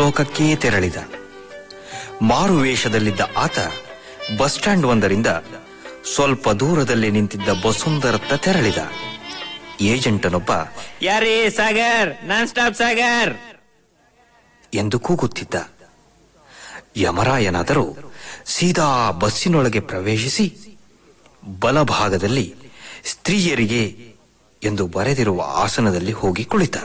ಭೂಲೋಕಕ್ಕೇ ತೆರಳಿದ ಮಾರುವೇಷದಲ್ಲಿದ್ದ ಆತ bus stand ಒಂದರಿಂದ ಸ್ವಲ್ಪ ದೂರದಲ್ಲಿ ನಿಂತಿದ್ದ ಬಸುಂದರತ್ತ ತೆರಳಿದ ಏಜೆಂಟನೊಬ್ಬ ಯಾರೇ ಸಾಗರ್ ನಾನ್ ಸ್ಟಾಪ್ ಸಾಗರ್ ಎಂದು ಕೂಗುತ್ತಿದ್ದ ಯಮರಾಯನಾದರೂ ಸೀದಾ ಬಸ್ಸಿನೊಳಗೆ ಪ್ರವೇಶಿಸಿ ಬಲಭಾಗದಲ್ಲಿ ಸ್ತ್ರೀಯರಿಗೆ ಎಂದು ಬರೆದಿರುವ ಆಸನದಲ್ಲಿ ಹೋಗಿ ಕುಳಿತ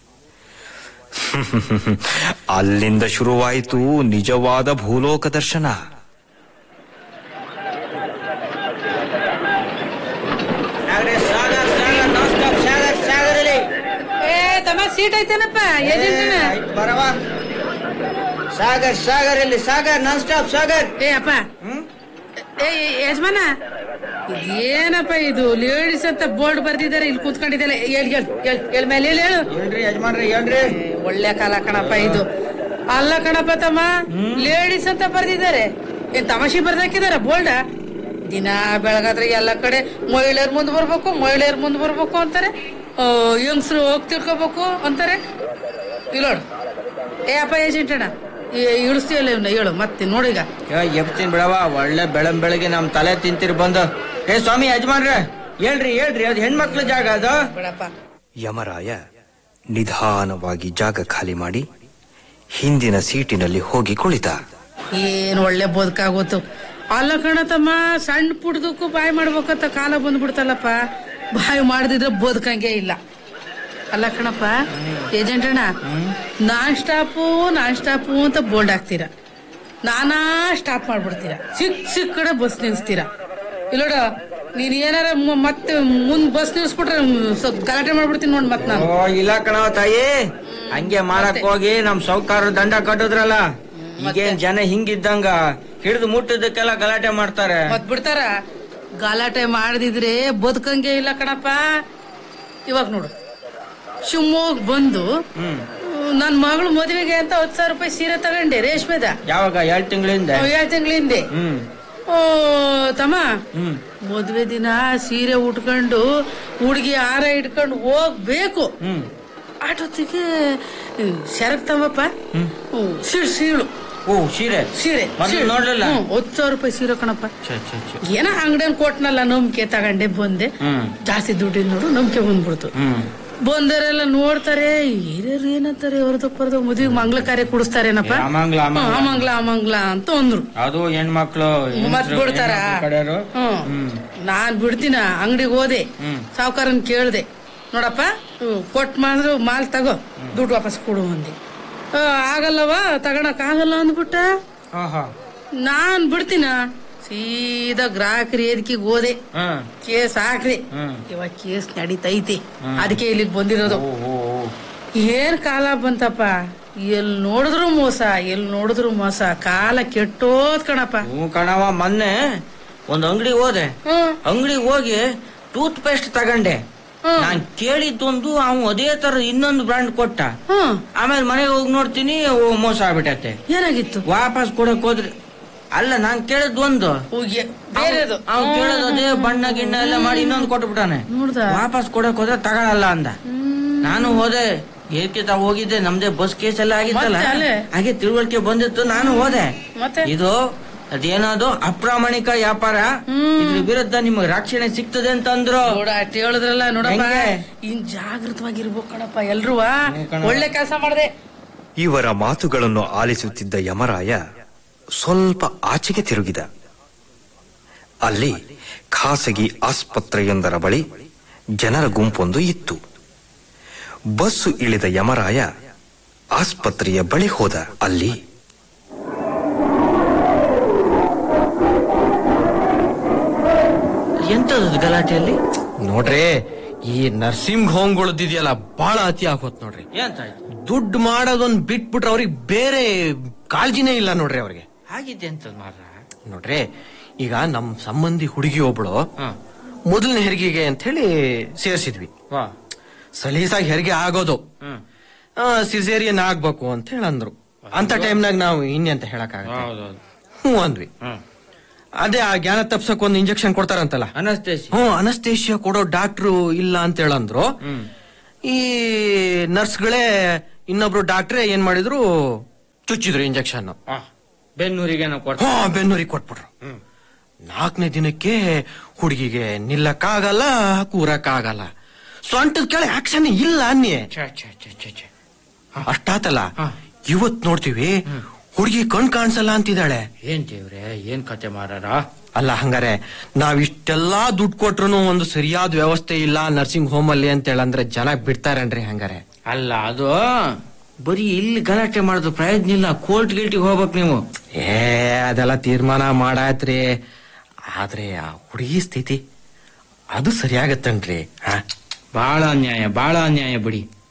ಅಲ್ಲಿಂದ ಶುರುವಾಯಿತು ನಿಜವಾದ ಭೂಲೋಕ ದರ್ಶನ ಸಾಗರ್ ಸಾಗರ್ ನಾನ್ ಸ್ಟಾಪ್ ಸಾಗರ್ ಸಾಗರ್ ಇಲ್ಲಿ ಏ ತಮ್ಮ ಸೀಟ್ ಐತೇನಪ್ಪ ಏಜೆಂಟನ ಬರವ ಸಾಗರ್ ಸಾಗರ್ ಇಲ್ಲಿ ಸಾಗರ್ ನಾನ್ ಸ್ಟಾಪ್ ಸಾಗರ್ ಏ ಅಪ್ಪ ಏ ಏ, ಯಜಮಾನ ಏನಪ್ಪ ಇದು ಲೇಡೀಸ್ ಅಂತ ಬೋರ್ಡ್ ಬರ್ದಿದ್ದಾರೆ ಇಲ್ಲಿ ಕೂತ್ಕೊಂಡಿದ್ದಲ್ಲ ಹೇಳ್ ಹೇಳ್ ಹೇಳ್ ಹೇಳ್ ಮೇಲೆ ಹೇಳು ಹೇಳು ಏನ್ರಿ ಯಜಮಾನ್ರಿ ಏನ್ರಿ ಏ, ಒಳ್ಳೆ ಕಾಲ ಕಣಪ್ಪ ಇದು ಅಲ್ಲ ಕಣಪ್ಪ ತಮ್ಮ ಲೇಡೀಸ್ ಅಂತ ಬರ್ದಿದ್ದಾರೆ ಏನ್ ತಮಾಷೆ ಬರ್ದಾಕಿದಾರ ಬೋಲ್ಡ ದಿನ ಬೆಳಗಾದ್ರೆ ಎಲ್ಲ ಕಡೆ ಮಹಿಳೆಯರ್ ಮುಂದ್ ಬರ್ಬೇಕು ಮಹಿಳೆಯರ್ ಮುಂದ್ ಬರ್ಬೇಕು ಅಂತಾರೆ ಯಂಗ್ಸ್ರು ಹೋಗಿ ತಿಳ್ಕೊಬೇಕು ಅಂತಾರೆ ಇಲ್ಲ ನೋಡು ಏ ಅಪ್ಪ ಏಜೆಂಟ್ ಅಣ್ಣ ಇಳಿಸ್ತೀಯಲ್ಲ ಇವ್ನ ಹೇಳು ಮತ್ತೆ ನೋಡೀಗ ಎಪ್ತೀನಿ ಬಿಡವ ಒಳ್ಳೆ ಬೆಳಂ ಬೆಳಗ್ಗೆ ನಮ್ ತಲೆ ತಿಂತಿರ್ ಬಂದು ಏ ಸ್ವಾಮಿ ಯಜಮಾನ್ರ ಹೇಳ್ರಿ ಹೇಳ್ರಿ ಅದು ಹೆಣ್ಮಕ್ಳ ಜಾಗ ಅದು ಬಿಡಪ್ಪ ಯಮರಾಯ ನಿಧಾನವಾಗಿ ಜಾಗ ಖಾಲಿ ಮಾಡಿ ಹಿಂದಿನ ಸೀಟಿನಲ್ಲಿ ಹೋಗಿ ಕುಳಿತ ಏನ್ ಒಳ್ಳೆ ಬದುಕಾಗೋತು ಅಲ್ಲ ಕಣತಮ್ಮ ಸಣ್ಣ ಪುಟ್ಟದಕ್ಕೂ ಬಾಯಿ ಮಾಡ್ಬೇಕಂತ ಕಾಲ ಬಂದ್ಬಿಡ್ತಲ್ಲಪ್ಪ ಬಾಯಿ ಮಾಡದಿದ್ರೆ ಬದುಕಂಗೆ ಇಲ್ಲ ಅಲ್ಲ ಕಣಪ್ಪ ಏಜೆಂಟ್ ಅಣ್ಣ ನಾನ್ ಸ್ಟಾಪು ನಾನ್ ಸ್ಟಾಪು ಅಂತ ಬೋಲ್ಡ್ ಹಾಕ್ತೀರಾ ನಾನಾ ಸ್ಟಾಪ್ ಮಾಡ್ಬಿಡ್ತೀರಾ ಸಿಕ್ ಸಿಕ್ ಕಡೆ ಬಸ್ ನಿಲ್ಸ್ತೀರಾ ಇಲ್ಲೋಡ ನೀನ್ ಏನಾರ ಮ- ಮತ್ತೆ ಮುಂದ್ ಬಸ್ ನಿಲ್ಸ್ಬಿಟ್ರೆ ಸ್ವಲ್ಪ ಗಲಾಟೆ ಮಾಡ್ಬಿಡ್ತೀನಿ ನೋಡ್ ಮತ್ ನಾನು ಓ ಇಲ್ಲ ಕಣವ ತಾಯಿ ಹಂಗೆ ಮಾಡಕ್ ಹೋಗಿ ನಮ್ ಸೌಕಾರ ದಂಡ ಕಟ್ಟುದ್ರಲ್ಲ ಈಗೇನ್ ಜನ ಹಿಂಗಿದ್ದಂಗ ಹಿಡಿದು ಮುಟ್ಟಿದ್ದಕ್ಕೆಲ್ಲ ಗಲಾಟೆ ಮಾಡ್ತಾರೆ ಮತ್ ಬಿಡ್ತಾರ ಗಲಾಟೆ ಮಾಡದಿದ್ರೆ ಬದುಕಂಗೆ ಇಲ್ಲ ಕಣಪ್ಪ ಇವಾಗ ನೋಡು ಶಿವಮೊಗ್ಗ ಬಂದು ಹ್ಮ್ ನನ್ ಮಗಳು ಮದುವೆಗೆ ಅಂತ ಹತ್ತು ಸಾವಿರ ರೂಪಾಯಿ ಸೀರೆ ತಗೊಂಡೆ ರೇಷ್ಮೆದ ಯಾವಾಗ ಎರಡ್ ತಿಂಗಳಿಂದ ಏಳು ತಿಂಗಳ ಹಿಂದೆ ಹ್ಮ್ ಓ ತಮ್ಮ ಹ್ಮ್ ಮದುವೆ ದಿನ ಸೀರೆ ಉಟ್ಕೊಂಡು ಹುಡುಗಿ ಹಾರ ಇಟ್ಕೊಂಡು ಹೋಗ್ಬೇಕು ಹ್ಮ್ ಆಟೊತ್ತಿಗೆ ಶರಕ್ ತಮ್ಮಪ್ಪ ಹ್ಮ್, ಸೀಳು ಸೀಳು ಓ ಸೀರೆ ಸೀರೆ ಮೊದ್ಲು ಸೀಳು. ನೋಡ್ಲಿಲ್ಲ? ಹ್ಮ್, ಹತ್ತು ಸಾವಿರ ರೂಪಾಯಿ ಸೀರೆ ಕಣಪ್ಪ ಛೆ, ಛೆ, ಛೆ. ಏನೋ ಅಂಗಡಿಯಲ್ಲಿ ಕೊಟ್ನಲ್ಲ ನಂಬಿಕೆ ತಗೊಂಡೆ ಬಂದೆ ಹ್ಮ್ ಜಾಸ್ತಿ ದುಡ್ಡಿನ ನೋಡು ನಂಬಿಕೆ ಬಂದ್ಬಿಡ್ತು ಹ್ಮ್ ಬಂದರೆಲ್ಲ ನೋಡ್ತಾರೆ ಹಿರಿಯರು ಏನಂತಾರೆ ಅವ್ರದ್ದು ಪರ್ದು ಮದುವೆ ಮಂಗಳ ಕಾರ್ಯ ಕುಡಿಸ್ತಾರೇನಪ್ಪ ಏ, ಅಮಂಗ್ಲ, ಅಮಂಗ್ಲ. ಹ್ಮ್, ಅಮಂಗ್ಲ ಅಮಂಗ್ಲ ಅಂತ ಅಂದ್ರು ಅದು ಹೆಣ್ಮಕ್ಳು ಮತ್ ಹೆಂಗ್ಸ್ರು, ಬಿಡ್ತಾರ ಹೆಣ್ಮಕ್ಳು ಕಡೆಯವ್ರು. ಹ್ಮ್ ಹ್ಮ್ ನಾನ್ ಬಿಡ್ತೀನ ಅಂಗಡಿಗೆ ಹೋದೆ ಹ್ಮ್. ಸಾವುಕಾರನ್ ಕೇಳ್ದೆ ನೋಡಪ್ಪ ಹ್ಮ್, ಕೊಟ್ ಮಾದ್ರು ಮಾಲ್ ತಗೋ ದುಡ್ಡು ವಾಪಸ್ ಕೊಡು ಅಂದೆ ಆ, ಆಗಲ್ಲವ ತಗೊಳಕ್ ಆಗಲ್ಲ ಅಂದ್ಬಿಟ್ಟ ಆಹಾ. ನಾನ್ ಬಿಡ್ತೀನ ಸೀದಾ ಗ್ರಾಹಕರಿ ಎದಕಿಗೆ ಹೋದೆ ಹ್ಮ್ ಕೇಸ್ ಹಾಕ್ರಿ ಹ್ಮ್. ಇವಾಗ ಕೇಸ್ ನಡೀತೈತಿ ಅದಕ್ಕೆ ಇಲ್ಲಿಗೆ ಬಂದಿರೋದು ಓ, ಓ, ಓ. ಏನ್ ಕಾಲ ಬಂತಪ್ಪ ಎಲ್ ನೋಡಿದ್ರು ಮೋಸ ಎಲ್ ನೋಡಿದ್ರು ಮೋಸ ಕಾಲ ಕೆಟ್ಟೋದ್ ಕಣಪ್ಪ ಹ್ಞೂ ಕಣವ ಮೊನ್ನೆ ಒಂದ್ ಅಂಗಡಿ ಹೋದೆ ಹ್ಮ್ ಅಂಗಡಿಗೆ ಹೋಗಿ ಟೂತ್ ಪೇಸ್ಟ್ ತಗಂಡೆ ಹ್ಮ್. ನಾನ್ ಕೇಳಿದ್ದೊಂದು ಅವ್ನು ಅದೇ ತರ ಇನ್ನೊಂದು ಬ್ರಾಂಡ್ ಕೊಟ್ಟ ಹ್ಮ್ ಆಮೇಲೆ ಮನೆಗೆ ಹೋಗಿ ನೋಡ್ತೀನಿ ಓ ಮೋಸ ಆಗ್ಬಿಟ್ಟೈತೆ ಏನಾಗಿತ್ತು ವಾಪಸ್ ಕೊಡಕ್ ಹೋದ್ರಿ ಅಲ್ಲ ನಾನ್ ಕೇಳಿದ್ ಒಂದು ಹೋಗಿ ಬೇರೆದು ಅವ್ನು ಕೇಳೋದು ಅದೇ ಬಣ್ಣ ಗಿಣ್ಣ ಎಲ್ಲ ಮಾಡಿ ಇನ್ನೊಂದು ಕೊಟ್ಬಿಟ್ಟಾನೆ ನೋಡ್ದ ವಾಪಸ್ ಕೊಡಕ್ ಹೋದ್ರೆ ತಗೊಳಲ್ಲ ಅಂದ ನಾನು ಹೋದೆ ಏಕೆ ತಾವ್ ಹೋಗಿದ್ದೆ ನಮ್ದೇ ಬಸ್ ಕೇಸ್ ಎಲ್ಲ ಆಗಿತ್ತಲ್ಲ ಮತ್ತೆ ಅಲ್ಲೇ? ಹಾಗೆ ತಿಳುವಳಿಕೆ ಬಂದಿತ್ತು ನಾನು ಹೋದೆ ಮತ್ತೆ ಇದು ಅದೇನದು ಅಪ್ರಾಮಾಣಿಕ ವ್ಯಾಪಾರ ಹ್ಮ್. ಇದ್ರ ವಿರುದ್ಧ ನಿಮ್ಗೆ ರಕ್ಷಣೆ ಸಿಗ್ತದೆ ಅಂತ ಅಂದ್ರು ನೋಡ ಅಷ್ಟ್ ಹೇಳಿದ್ರಲ್ಲ ನೋಡಪ್ಪ ಹೆಂಗೆ? ಇನ್ ಜಾಗೃತವಾಗಿರ್ಬೇಕು ಕಣಪ್ಪ ಎಲ್ರೂ ಹ್ಮ್ ಕಣವ್ವ. ಒಳ್ಳೆ ಕೆಲಸ ಮಾಡ್ದೆ ಇವರ ಮಾತುಗಳನ್ನು ಆಲಿಸುತ್ತಿದ್ದ ಯಮರಾಯ ಸ್ವಲ್ಪ ಆಚೆಗೆ ತಿರುಗಿದ ಅಲ್ಲಿ ಖಾಸಗಿ ಆಸ್ಪತ್ರೆಯೊಂದರ ಬಳಿ ಜನರ ಗುಂಪೊಂದು ಇತ್ತು ಬಸ್ಸು ಇಳಿದ ಯಮರಾಯ ಆಸ್ಪತ್ರೆಯ ಬಳಿ ಹೋದ ಅಲ್ಲಿ ಎಂತದ ಗಲಾಟೆಯಲ್ಲಿ ನೋಡ್ರಿ ಈ ನರ್ಸಿಂಗ್ ಹೋಮ್ಗಳದ್ದಿದೆಯಲ್ಲ ಬಹಳ ಅತಿ ಆಗೋತ್ ನೋಡ್ರಿ ಎಂತಾಯ್ತು ದುಡ್ಡು ಮಾಡೋದೊಂದ್ ಬಿಟ್ಬಿಟ್ರೆ ಅವ್ರಿಗೆ ಬೇರೆ ಕಾಳಜಿನೇ ಇಲ್ಲ ನೋಡ್ರಿ ಅವ್ರಿಗೆ ಹಾಗಿದ್ದೆ ಅಂತ ಮಾರ ನೋಡ್ರಿ ಈಗ ನಮ್ ಸಂಬಂಧಿ ಹುಡುಗಿ ಒಬ್ಳು ಹ. ಮೊದಲನೇ ಹೆರಿಗೆಗೆ ಅಂತ ಹೇಳಿ ಸೇರ್ಸಿದ್ವಿ ವಾ ಸಲೀಸಾಗಿ ಹೆರಿಗೆ ಆಗೋದು ಹ್ಮ್ ಸಿಸೇರಿಯನ್ ಆಗ್ಬೇಕು ಅಂತ ಹೇಳಿ ಅಂದ್ರು ಅಂತ ಟೈಮ್ನಾಗ ನಾವು ಇನ್ನೆಂತ ಹೇಳಕ್ ಹೌದೌದು ಹ್ಞೂ ಅಂದ್ವಿ ಹ್ಮ್ ಅದೇ ಆ ಜ್ಞಾನ ತಪ್ಸಕ್ ಒಂದ್ ಇಂಜೆಕ್ಷನ್ ಕೊಡ್ತಾರಂತಲ್ಲ ಅನಸ್ತೇಸಿ ಹ್ಞೂ ಅನಸ್ತೇಶಿಯಾ ಕೊಡೋ ಡಾಕ್ಟ್ರು ಇಲ್ಲ ಅಂತ ಹೇಳಂದ್ರು ಹ್ಮ್ ಈ ನರ್ಸ್ಗಳೇ ಇನ್ನೊಬ್ರು ಡಾಕ್ಟ್ರೇ ಏನ್ ಮಾಡಿದ್ರು ಚುಚ್ಚಿದ್ರು ಇಂಜೆಕ್ಷನ್ ಆ, ಬೆನ್ನೂರಿಗೆ ನಾವು ಕೊಡ್ತೀವಿ ಹಾ ಬೆನ್ನೂರಿಗೆ ಕೊಟ್ಬಿಟ್ರು ನಾಲ್ಕನೇ ದಿನಕ್ಕೆ ಹುಡುಗಿಗೆ ನಿಲ್ಲಕ್ಕಾಗಲ್ಲ ಕೂರಕ್ಕಾಗಲ್ಲ ಸೊಂಟದ ಕೆಳಗೆ ಆಕ್ಷನ್ ಇಲ್ಲ ಅನ್ನಿ ಛೆ, ಛೆ, ಛೆ, ಛೆ, ಛೆ. ಅಷ್ಟಾತಲ್ಲ ಹಾ. ಇವತ್ ನೋಡ್ತೀವಿ ಹುಡುಗಿ ಕಣ್ ಕಾಣಿಸಲ್ಲ ಅಂತಿದ್ದಾಳೆ ಏನ್ ದೇವ್ರೆ ಏನ್ ಕತೆ ಮಾರಾರ ಅಲ್ಲ ಹಂಗಾರೆ ನಾವ್ ಇಷ್ಟೆಲ್ಲಾ ದುಡ್ಡು ಕೊಟ್ರು ಒಂದು ಸರಿಯಾದ ವ್ಯವಸ್ಥೆ ಇಲ್ಲ ನರ್ಸಿಂಗ್ ಹೋಮ್ ಅಲ್ಲಿ ಅಂತ ಹೇಳಂದ್ರೆ ಜನ ಬಿಡ್ತಾರನ್ರಿ ಹಂಗಾರೆ ಅಲ್ಲ ಅದು ಬರೀ ಇಲ್ಲಿ ಗಲಾಟೆ ಮಾಡೋದು ಪ್ರಯೋಜನ ಇಲ್ಲ ಕೋರ್ಟ್ ಗಿಲ್ಟಿಗೆ ಹೋಗ್ಬೇಕು ನೀವು ಏ ಅದೆಲ್ಲ ತೀರ್ಮಾನ ಮಾಡಾತ್ರಿ ಆದ್ರೆ ಆ ಹುಡುಗಿ ಸ್ಥಿತಿ ಅದು ಸರಿಯಾಗತ್ತನ್ರಿ ಹಾ ಬಹಳ ಅನ್ಯಾಯ ಬಹಳ ಅನ್ಯಾಯ ಬಿಡಿ